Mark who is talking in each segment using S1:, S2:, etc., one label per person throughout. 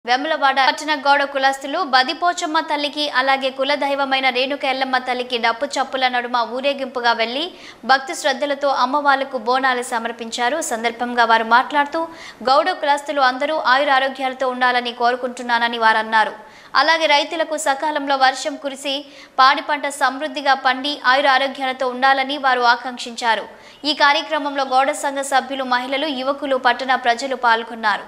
S1: వెములవాడ పట్టణ గౌడ కులస్తులు బదిపోచమ్మ తల్లికి అలాగే కులదైవమైన రేణుక ఎల్లమ్మ తల్లికి డప్పు చప్పుల నడుమ ఊరేగింపుగా వెళ్లి భక్తి శ్రద్ధలతో అమ్మవార్లకు బోనాలు సమర్పించారు సందర్భంగా వారు మాట్లాడుతూ గౌడ కులస్తులు అందరూ ఆయుర ఆరోగ్యాలతో ఉండాలని కోరుకుంటున్నానని వారు అన్నారు అలాగే రైతులకు సకాలంలో వర్షం కురిసి పాడి పంట సమృద్ధిగా పండి ఆయుర ఆరోగ్యాలతో ఉండాలని వారు ఆకాంక్షించారు ఈ కార్యక్రమంలో గౌడ సంఘ సభ్యులు మహిళలు యువకులు పట్టణ ప్రజలు పాల్గొన్నారు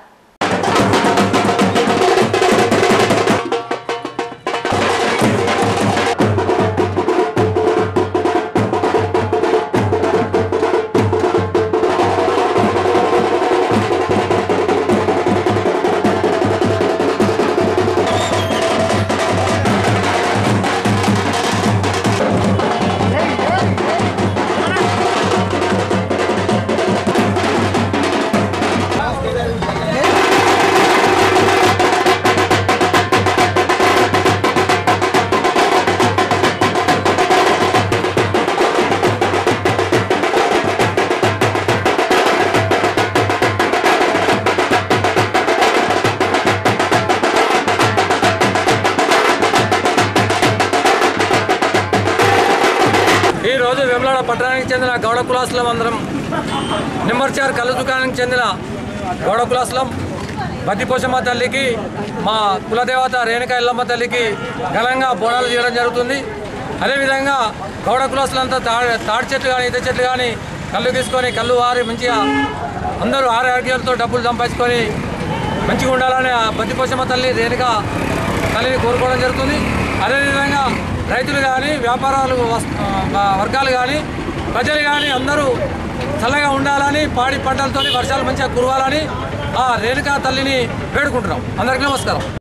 S2: ఈ రోజు వెమ్లాడ పట్టణానికి చెందిన గౌడ కులాసులం అందరం నిమ్మర్చార్ కళ్ళు దుకాణానికి చెందిన గౌడ కులాసులం బద్దిపోషమ్మ తల్లికి మా కులదేవత రేణుక ఎల్లమ్మ తల్లికి ఘనంగా బోనాలు చేయడం జరుగుతుంది అదేవిధంగా గౌడ కులాసులంతా తాడి తాడి చెట్లు కానీ ఇతర చెట్లు కానీ కళ్ళు తీసుకొని కళ్ళు వారి మంచిగా అందరూ ఆరోగ్యాలతో డబ్బులు సంపాదించుకొని మంచిగా ఉండాలని ఆ బద్దిపోషమ్మ తల్లి రేణుక తల్లిని కోరుకోవడం జరుగుతుంది అదేవిధంగా రైతులు కానీ వ్యాపారాలు వస్- ఆ, వర్గాలు కానీ ప్రజలు కానీ అందరూ చల్లగా ఉండాలని పాడి పంటలతో వర్షాలు మంచిగా కురవాలని ఆ రేణుకా తల్లిని వేడుకుంటున్నాం అందరికీ నమస్కారం